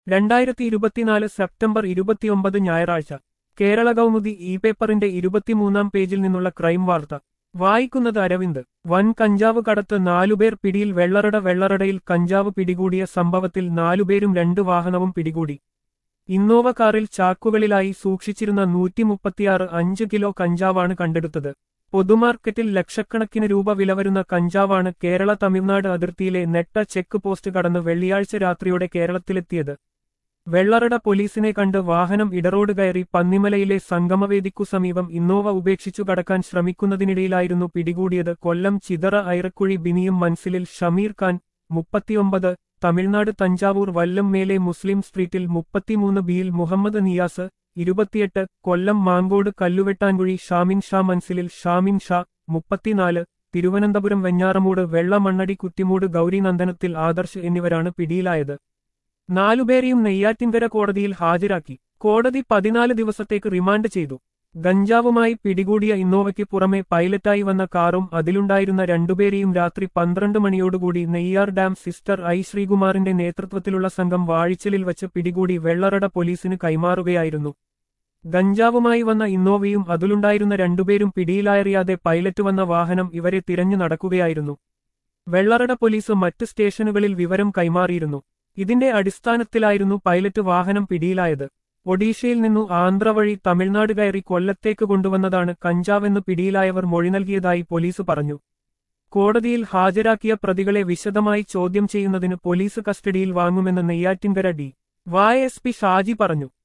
രണ്ടായിരത്തി ഇരുപത്തിനാല് സെപ്റ്റംബർ ഇരുപത്തിയൊമ്പത് ഞായറാഴ്ച കേരള കൗമുദി ഇ പേപ്പറിന്റെ ഇരുപത്തിമൂന്നാം പേജിൽ നിന്നുള്ള ക്രൈം വാർത്ത വായിക്കുന്നത് അരവിന്ദ് വൻ കഞ്ചാവ് കടത്ത് നാലുപേർ പിടിയിൽ വെള്ളറട വെള്ളറടയിൽ കഞ്ചാവ് പിടികൂടിയ സംഭവത്തിൽ നാലുപേരും രണ്ട് വാഹനവും പിടികൂടി ഇന്നോവ കാറിൽ ചാക്കുകളിലായി സൂക്ഷിച്ചിരുന്ന നൂറ്റിമുപ്പത്തിയാറ് അഞ്ച് കിലോ കഞ്ചാവാണ് കണ്ടെടുത്തത് പൊതുമാർക്കറ്റിൽ ലക്ഷക്കണക്കിന് രൂപ വില വരുന്ന കഞ്ചാവാണ് കേരള തമിഴ്നാട് അതിർത്തിയിലെ നെട്ട ചെക്ക് പോസ്റ്റ് കടന്ന് വെള്ളിയാഴ്ച രാത്രിയോടെ കേരളത്തിലെത്തിയത് വെള്ളറട പോലീസിനെ കണ്ട് വാഹനം ഇടറോഡ് കയറി പന്നിമലയിലെ സംഗമവേദിക്കു സമീപം ഇന്നോവ ഉപേക്ഷിച്ചു കടക്കാൻ ശ്രമിക്കുന്നതിനിടയിലായിരുന്നു പിടികൂടിയത് കൊല്ലം ചിതറ ഐറക്കുഴി ബിനിയും മൻസിലിൽ ഷമീർ ഖാൻ മുപ്പത്തിയൊമ്പത് തമിഴ്നാട് തഞ്ചാവൂർ വല്ലം മേലെ മുസ്ലിം സ്ട്രീറ്റിൽ മുപ്പത്തിമൂന്ന് ബിയിൽ മുഹമ്മദ് നിയാസ് ഇരുപത്തിയെട്ട് കൊല്ലം മാങ്കോട് കല്ലുവെട്ടാൻകുഴി ഷാമിൻ ഷാ മൻസിലിൽ ഷാമിൻ ഷാ മുപ്പത്തിനാല് തിരുവനന്തപുരം വെഞ്ഞാറമൂട് വെള്ളമണ്ണടി കുറ്റിമൂട് ഗൗരിനന്ദനത്തിൽ ആദർശ് എന്നിവരാണ് പിടിയിലായത് നാലുപേരെയും നെയ്യാറ്റിൻകര കോടതിയിൽ ഹാജരാക്കി കോടതി പതിനാല് ദിവസത്തേക്ക് റിമാൻഡ് ചെയ്തു ഗഞ്ചാവുമായി പിടികൂടിയ ഇന്നോവയ്ക്ക് പുറമെ പൈലറ്റായി വന്ന കാറും അതിലുണ്ടായിരുന്ന രണ്ടുപേരെയും രാത്രി പന്ത്രണ്ട് മണിയോടുകൂടി നെയ്യാർ ഡാം സിസ്റ്റർ ഐ ശ്രീകുമാറിന്റെ നേതൃത്വത്തിലുള്ള സംഘം വാഴിച്ചലിൽ വച്ച് പിടികൂടി വെള്ളറട പോലീസിന് കൈമാറുകയായിരുന്നു ഗഞ്ചാവുമായി വന്ന ഇന്നോവയും അതിലുണ്ടായിരുന്ന രണ്ടുപേരും പിടിയിലായറിയാതെ പൈലറ്റ് വന്ന വാഹനം ഇവരെ തിരഞ്ഞു നടക്കുകയായിരുന്നു വെള്ളറട പോലീസ് മറ്റ് സ്റ്റേഷനുകളിൽ വിവരം കൈമാറിയിരുന്നു ഇതിന്റെ അടിസ്ഥാനത്തിലായിരുന്നു പൈലറ്റ് വാഹനം പിടിയിലായത് ഒഡീഷയിൽ നിന്നു ആന്ധ്ര വഴി തമിഴ്നാട് കയറി കൊല്ലത്തേക്ക് കൊണ്ടുവന്നതാണ് കഞ്ചാവെന്ന് പിടിയിലായവർ മൊഴി നൽകിയതായി പോലീസ് പറഞ്ഞു കോടതിയിൽ ഹാജരാക്കിയ പ്രതികളെ വിശദമായി ചോദ്യം ചെയ്യുന്നതിന് പോലീസ് കസ്റ്റഡിയിൽ വാങ്ങുമെന്ന് Neyyattinkara D Y S P Shaji പറഞ്ഞു